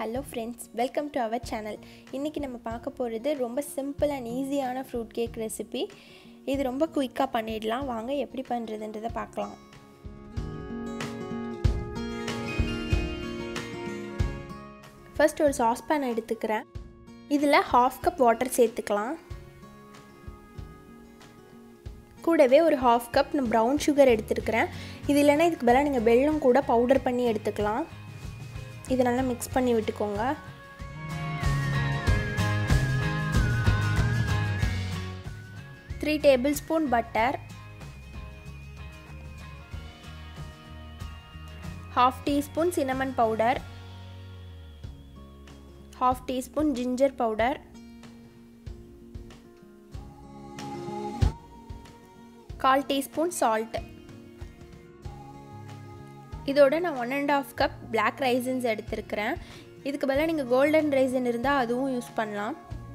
hello friends welcome to our channel இன்றைக்கி நம்ம பார்க்க போகிறது ரொம்ப சிம்பிள் அண்ட் ஈஸியான ஃப்ரூட் கேக் ரெசிபி இது ரொம்ப குயிக்காக பண்ணிடலாம் வாங்க எப்படி பண்ணுறதுன்றதை பார்க்கலாம் ஃபர்ஸ்ட் ஒரு சாஸ்பேன் எடுத்துக்கிறேன் இதில் ஹாஃப் கப் வாட்டர் சேர்த்துக்கலாம் கூடவே ஒரு ஹாஃப் கப் நான் ப்ரௌன் சுகர் எடுத்துருக்கிறேன் இது இல்லைன்னா இதுக்கு பதிலாக நீங்கள் வெல்லம் கூட பவுடர் பண்ணி எடுத்துக்கலாம் இது நல்லா மிக்ஸ் பண்ணி விட்டுக்கோங்க three tablespoon butter half teaspoon cinnamon powder half teaspoon ginger powder கால் டீஸ்பூன் சால்ட் இதோட நான் one and half cup black raisins எடுத்திருக்கிறேன் இதுக்கு பதிலாக நீங்கள் கோல்டன் ரைசன் இருந்தால் அதுவும் யூஸ் பண்ணலாம்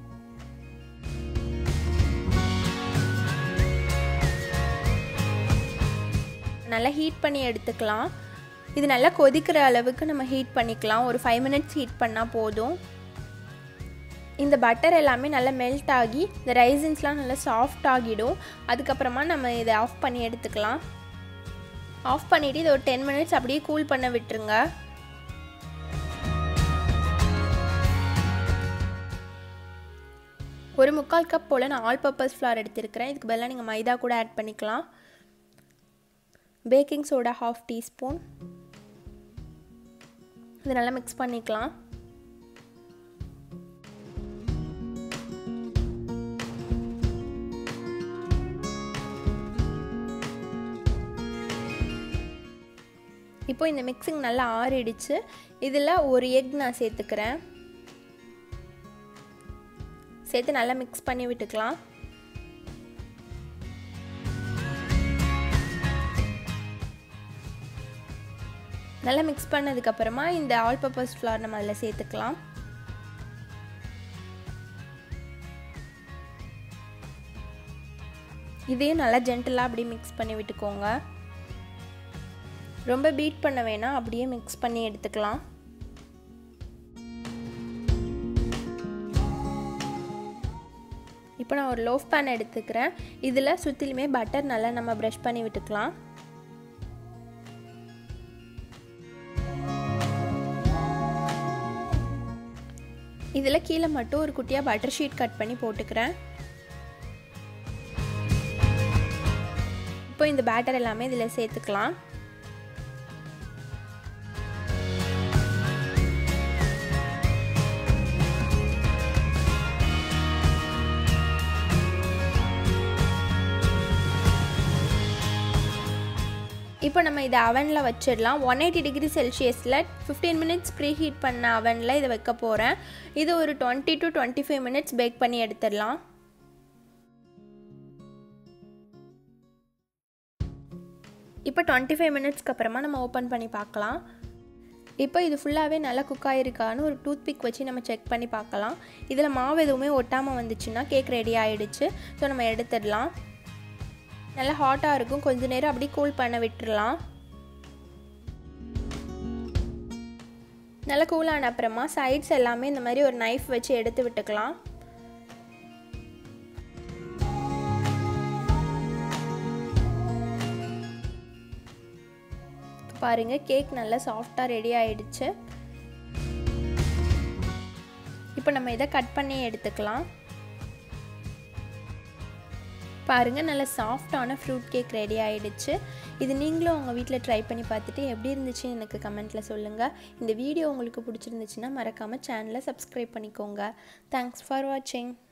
நல்லா ஹீட் பண்ணி எடுத்துக்கலாம் இது நல்லா கொதிக்கிற அளவுக்கு நம்ம ஹீட் பண்ணிக்கலாம் ஒரு ஃபைவ் மினிட்ஸ் ஹீட் பண்ணால் போதும் இந்த பட்டர் எல்லாமே நல்லா மெல்ட் ஆகி இந்த ரைசன்ஸ்லாம் நல்லா சாஃப்ட் ஆகிடும் அதுக்கப்புறமா நம்ம இதை ஆஃப் பண்ணி எடுத்துக்கலாம் ஆஃப் பண்ணிவிட்டு இதை ஒரு டென் மினிட்ஸ் அப்படியே கூல் பண்ண விட்டுருங்க ஒரு முக்கால் கப் போல் நான் ஆல் பர்பஸ் ஃப்ளார் எடுத்திருக்கிறேன் இதுக்கு பதிலாக நீங்கள் மைதா கூட ஆட் பண்ணிக்கலாம் பேக்கிங் சோடா ஹாஃப் டீஸ்பூன் இது நல்லா மிக்ஸ் பண்ணிக்கலாம் இப்போ இந்த மிக்சிங் நல்லா ஆறிடுச்சு இதில் ஒரு எக் நான் சேர்த்துக்கிறேன் சேர்த்து நல்லா மிக்ஸ் பண்ணி விட்டுக்கலாம் நல்லா மிக்ஸ் பண்ணதுக்கப்புறமா இந்த ஆல் பர்பஸ் ஃப்ளார் நம்ம அதில் சேர்த்துக்கலாம் இதையும் நல்லா ஜென்டலாக அப்படியே மிக்ஸ் பண்ணி விட்டுக்கோங்க ரொம்ப பீட் பண்ண வேணாம் அப்படியே மிக்ஸ் பண்ணி எடுத்துக்கலாம் இப்போ நான் ஒரு லோஃப் பேன் எடுத்துக்கிறேன் இதில் சுற்றிலுமே பட்டர் நல்லா நம்ம ப்ரஷ் பண்ணி விட்டுக்கலாம் இதில் கீழே மட்டும் ஒரு குட்டியாக பட்டர் ஷீட் கட் பண்ணி போட்டுக்கிறேன் இப்போ இந்த பேட்டர் எல்லாமே இதில் சேர்த்துக்கலாம் இப்போ நம்ம இதை அவனில் வச்சிடலாம் ஒன் எயிட்டி டிகிரி செல்சியஸில் ஃபிஃப்டீன் மினிட்ஸ் ப்ரீ ஹீட் பண்ண அவனில் இதை வைக்க போகிறேன் இது ஒரு twenty to twenty five minutes bake பண்ணி எடுத்துடலாம் இப்போ டுவெண்ட்டி ஃபைவ் மினிட்ஸ்க்கு அப்புறமா நம்ம ஓப்பன் பண்ணி பார்க்கலாம் இப்போ இது ஃபுல்லாகவே நல்லா குக் ஆகிருக்கான்னு ஒரு டூத் பிக் வச்சு நம்ம செக் பண்ணி பார்க்கலாம் இதில் மாவு எதுவுமே ஒட்டாமல் வந்துச்சுன்னா கேக் ரெடி ஆகிடுச்சு ஸோ நம்ம எடுத்துடலாம் நல்லா ஹாட்டாக இருக்கும் கொஞ்ச நேரம் அப்படியே கூல் பண்ண விட்டுடலாம் நல்லா கூலான அப்புறமா சைட்ஸ் எல்லாமே இந்த மாதிரி ஒரு நைஃப் வச்சு எடுத்து விட்டுக்கலாம் பாருங்கள் கேக் நல்லா சாஃப்டாக ரெடி ஆயிடுச்சு இப்போ நம்ம இதை கட் பண்ணி எடுத்துக்கலாம் பாருங்கள் நல்ல சாஃப்டான ஃப்ரூட் கேக் ரெடி ஆகிடுச்சு இது நீங்களும் உங்கள் வீட்டில் ட்ரை பண்ணி பார்த்துட்டு எப்படி இருந்துச்சுன்னு எனக்கு கமெண்ட்டில் சொல்லுங்கள் இந்த வீடியோ உங்களுக்கு பிடிச்சிருந்துச்சுன்னா மறக்காமல் சேனலை சப்ஸ்கிரைப் பண்ணிக்கோங்க தேங்க்ஸ் ஃபார் வாட்சிங்